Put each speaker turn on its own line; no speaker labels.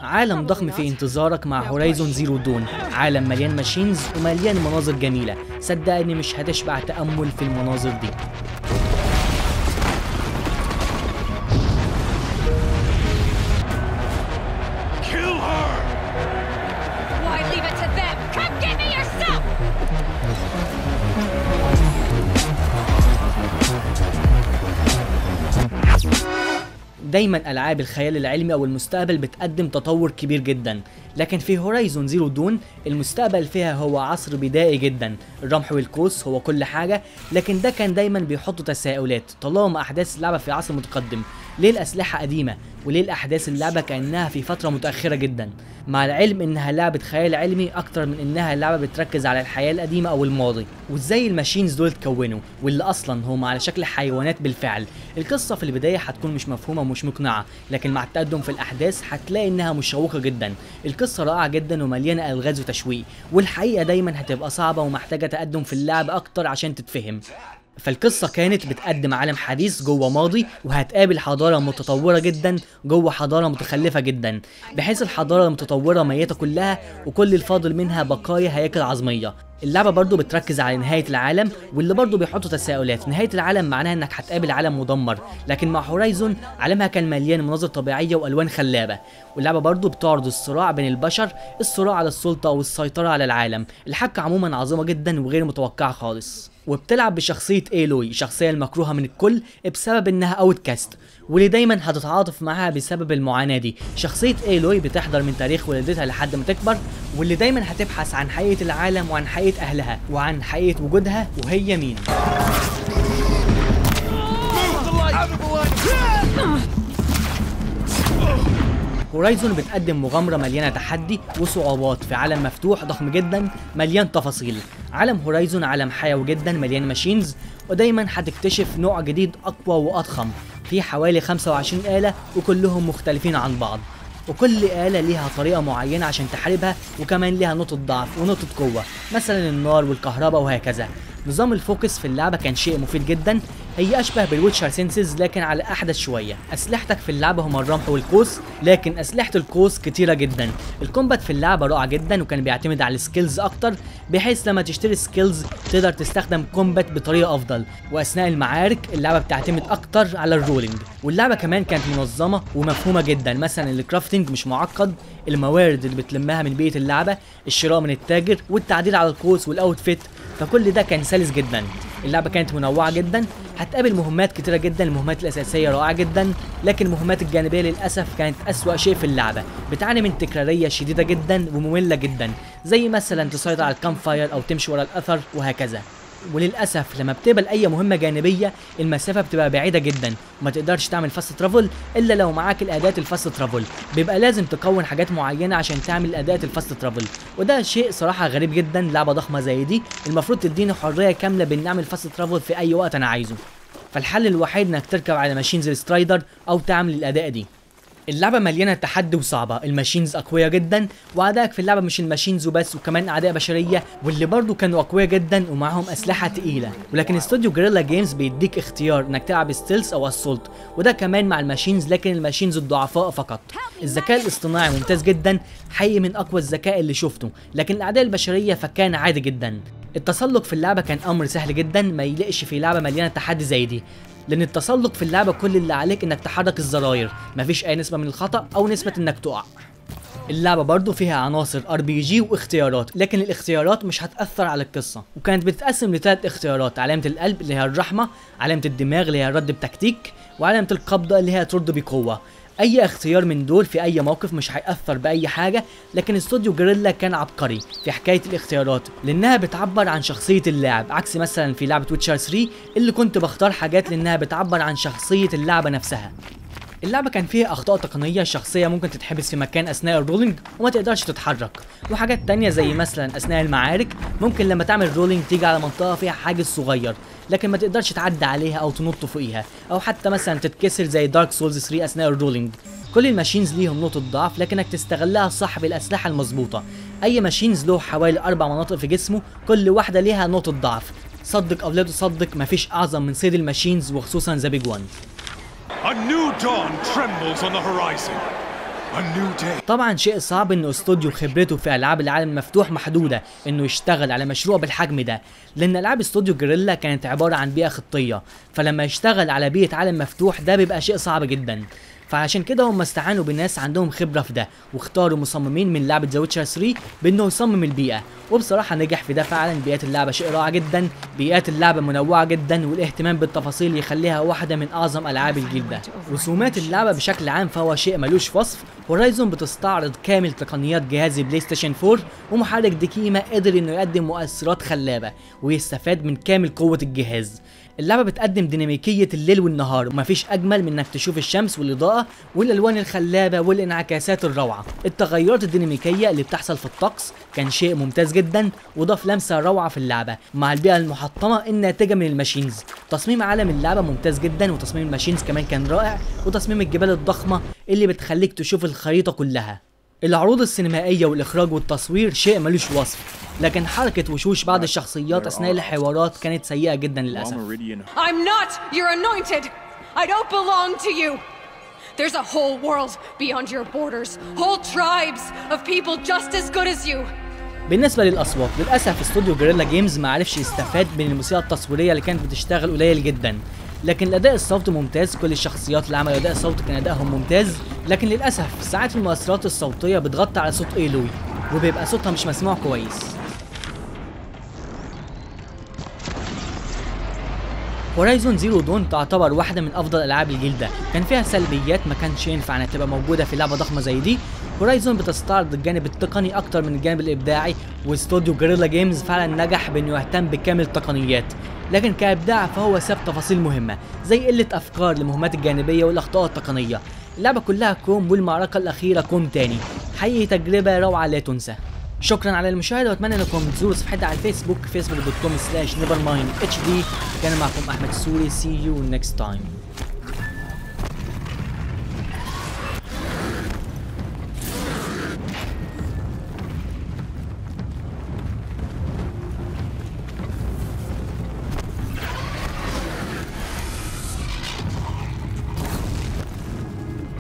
عالم ضخم في انتظارك مع هورايزون زيرو دون عالم مليان ماشينز ومليان مناظر جميلة صدقني مش هتشبع تأمل في المناظر دي
Kill her!
Why leave it to them? Come get me yourself!
دايما العاب الخيال العلمي او المستقبل بتقدم تطور كبير جدا لكن في هورايزون زيرو دون المستقبل فيها هو عصر بدائي جدا الرمح والقوس هو كل حاجه لكن ده كان دايما بيحط تساؤلات طالما احداث اللعبه في عصر متقدم ليه الاسلحه قديمه وليه الاحداث اللعبه كانها في فتره متاخره جدا مع العلم انها لعبه خيال علمي اكتر من انها لعبه بتركز على الحياه القديمه او الماضي وازاي الماشينز دول اتكونوا واللي اصلا هم على شكل حيوانات بالفعل القصه في البدايه هتكون مش مفهومه ومش مقنعه لكن مع التقدم في الاحداث هتلاقي انها مشوقه جدا القصه رائعه جدا ومليانه الغاز وتشويق والحقيقه دايما هتبقى صعبه ومحتاجه تقدم في اللعب اكتر عشان تتفهم فالقصة كانت بتقدم عالم حديث جوه ماضي وهتقابل حضارة متطورة جدا جوه حضارة متخلفة جدا بحيث الحضارة المتطورة ميتة كلها وكل الفاضل منها بقايا هياكل عظمية اللعبة برضو بتركز على نهاية العالم واللي برضو بيحطوا تساؤلات نهاية العالم معناها انك هتقابل عالم مدمر لكن مع هورايزون عالمها كان مليان مناظر طبيعية والوان خلابة واللعبة برضو بتعرض الصراع بين البشر الصراع على السلطة والسيطرة على العالم الحبكة عموما عظيمة جدا وغير متوقعة خالص وبتلعب بشخصية ايلوي الشخصية المكروهة من الكل بسبب انها اوت كاست واللي دايما هتتعاطف معاها بسبب المعاناة دي شخصية ايلوي بتحضر من تاريخ ولادتها لحد ما تكبر واللي دايما هتبحث عن حقيقة العالم وعن حقيقة اهلها وعن حقيقة وجودها وهي مين هورايزون بتقدم مغامرة مليانة تحدي وصعوبات في عالم مفتوح ضخم جدا مليان تفاصيل عالم هورايزون عالم حيوي جدا مليان ماشينز ودايما هتكتشف نوع جديد أقوى وأضخم فيه حوالي 25 آلة وكلهم مختلفين عن بعض وكل آلة ليها طريقة معينة عشان تحاربها وكمان ليها نقطة ضعف ونقطة قوة مثلا النار والكهرباء وهكذا نظام الفوكس في اللعبة كان شيء مفيد جدا هي أشبه بالويتشر سينسز لكن على أحدث شوية أسلحتك في اللعبة هما الرمح والقوس لكن أسلحة القوس كتيرة جدا الكومبات في اللعبة رائع جدا وكان بيعتمد على السكيلز أكتر بحيث لما تشتري سكيلز تقدر تستخدم كومبات بطريقة أفضل وأثناء المعارك اللعبة بتعتمد أكتر على الرولينج واللعبة كمان كانت منظمة ومفهومة جدا مثلا الكرافتنج مش معقد الموارد اللي بتلمها من بيئة اللعبة الشراء من التاجر والتعديل على القوس والأوتفيت فكل ده كان سلس جدا اللعبة كانت منوعة جدا هتقابل مهمات كتيرة جدا المهمات الأساسية رائعة جدا لكن المهمات الجانبية للأسف كانت أسوأ شيء في اللعبة بتعاني من تكرارية شديدة جدا ومملة جدا زي مثلا تسيطر على الكامب فاير أو تمشي ورا الأثر وهكذا وللاسف لما بتقبل اي مهمه جانبيه المسافه بتبقى بعيده جدا وما تقدرش تعمل فاست ترافل الا لو معاك الاداه الفاست ترافل بيبقى لازم تكون حاجات معينه عشان تعمل اداه الفاست ترافل وده شيء صراحه غريب جدا لعبه ضخمه زي دي المفروض تديني حريه كامله بان اعمل فاست ترافل في اي وقت انا عايزه فالحل الوحيد انك تركب على ماشينز السترايدر او تعمل الاداء دي اللعبة مليانة تحدي وصعبة، الماشينز أقوياء جدا، وأعدائك في اللعبة مش الماشينز وبس وكمان أعداء بشرية واللي برضو كانوا أقوياء جدا ومعاهم أسلحة تقيلة، ولكن استوديو جريلا جيمز بيديك اختيار إنك تلعب ستيلز أو أسولت، وده كمان مع الماشينز لكن الماشينز الضعفاء فقط. الذكاء الاصطناعي ممتاز جدا، حقيقي من أقوى الذكاء اللي شفته، لكن الأعداء البشرية فكان عادي جدا. التسلق في اللعبة كان أمر سهل جدا ما يليقش في لعبة مليانة تحدي زي دي، لان التسلق في اللعبه كل اللي عليك انك تحرك الزراير مفيش اي نسبه من الخطا او نسبه انك تقع اللعبة برضو فيها عناصر ار بي جي واختيارات لكن الاختيارات مش هتأثر على القصة وكانت بتتقسم لثلاث اختيارات علامة القلب اللي هي الرحمة علامة الدماغ اللي هي الرد بتكتيك وعلامة القبضة اللي هي ترد بقوة اي اختيار من دول في اي موقف مش هيأثر باي حاجة لكن استوديو جوريلا كان عبقري في حكاية الاختيارات لانها بتعبر عن شخصية اللاعب عكس مثلا في لعبة ويتشر 3 اللي كنت بختار حاجات لانها بتعبر عن شخصية اللعبة نفسها اللعبة كان فيها أخطاء تقنية الشخصية ممكن تتحبس في مكان أثناء الرولينج وما تقدرش تتحرك وحاجات تانية زي مثلا أثناء المعارك ممكن لما تعمل رولينج تيجي على منطقة فيها حاجز صغير لكن ما تقدرش تعدي عليها أو تنط فوقيها أو حتى مثلا تتكسر زي دارك سولز 3 أثناء الرولينج كل الماشينز ليهم نقطة ضعف لكنك تستغلها صح بالأسلحة المظبوطة أي ماشينز له حوالي أربع مناطق في جسمه كل واحدة ليها نقطة ضعف صدق أو لا تصدق مفيش أعظم من صيد الماشينز وخصوصا ذا بيج وان
A new dawn trembles on the horizon. A new day.
طبعا شيء صعب ان استوديو خبرته في العاب العالم المفتوح محدوده انه يشتغل على مشروع بالحجم ده لان العاب استوديو جوريلا كانت عباره عن بيئه خطيه فلما يشتغل على بيئه عالم مفتوح ده بيبقى شيء صعب جدا فعشان كده هم استعانوا بناس عندهم خبره في ده واختاروا مصممين من لعبه ذا ويتشر 3 بانه يصمم البيئه وبصراحه نجح في ده فعلا بيئات اللعبه شيء رائع جدا بيئات اللعبه منوعه جدا والاهتمام بالتفاصيل يخليها واحده من اعظم العاب الجيل ده رسومات اللعبه بشكل عام فهو شيء ملوش وصف هورايزون بتستعرض كامل تقنيات جهاز بلاي ستيشن 4 ومحرك ديكيما قدر انه يقدم مؤثرات خلابه ويستفاد من كامل قوه الجهاز اللعبة بتقدم ديناميكية الليل والنهار ومفيش أجمل من إنك تشوف الشمس والإضاءة والألوان الخلابة والانعكاسات الروعة التغيرات الديناميكية اللي بتحصل في الطقس كان شيء ممتاز جدا وضاف لمسة روعة في اللعبة مع البيئة المحطمة الناتجة من الماشينز تصميم عالم اللعبة ممتاز جدا وتصميم الماشينز كمان كان رائع وتصميم الجبال الضخمة اللي بتخليك تشوف الخريطة كلها العروض السينمائية والإخراج والتصوير شيء ملوش وصف لكن حركة وشوش بعض الشخصيات أثناء الحوارات كانت سيئة جدا للأسف
Meridian.
I'm not your anointed. I don't belong to you. There's a whole world beyond your borders, whole tribes of people just as good as you.
بالنسبة للأصوات للأسف استوديو جوريلا جيمز ما عرفش يستفاد من الموسيقى التصويرية اللي كانت بتشتغل قليل جدا لكن الأداء الصوتي ممتاز كل الشخصيات اللي عملوا أداء صوتي كان أدائهم ممتاز لكن للأسف ساعات المؤثرات الصوتية بتغطي على صوت ايلوي وبيبقى صوتها مش مسموع كويس هورايزون زيرو دون تعتبر واحدة من أفضل ألعاب الجيل ده، كان فيها سلبيات ما كانش ينفع إنها تبقى موجودة في لعبة ضخمة زي دي، هورايزون بتستعرض الجانب التقني أكتر من الجانب الإبداعي، واستوديو جوريلا جيمز فعلا نجح بإنه يهتم بكامل التقنيات، لكن كإبداع فهو ساب تفاصيل مهمة زي قلة أفكار للمهمات الجانبية والأخطاء التقنية، اللعبة كلها كوم والمعركة الأخيرة كوم تاني، حقيقي تجربة روعة لا تنسى. شكرا على المشاهدة واتمنى انكم تزوروا صفحتي على الفيسبوك facebook.com slash nevermind hd كان معكم احمد السوري see you next time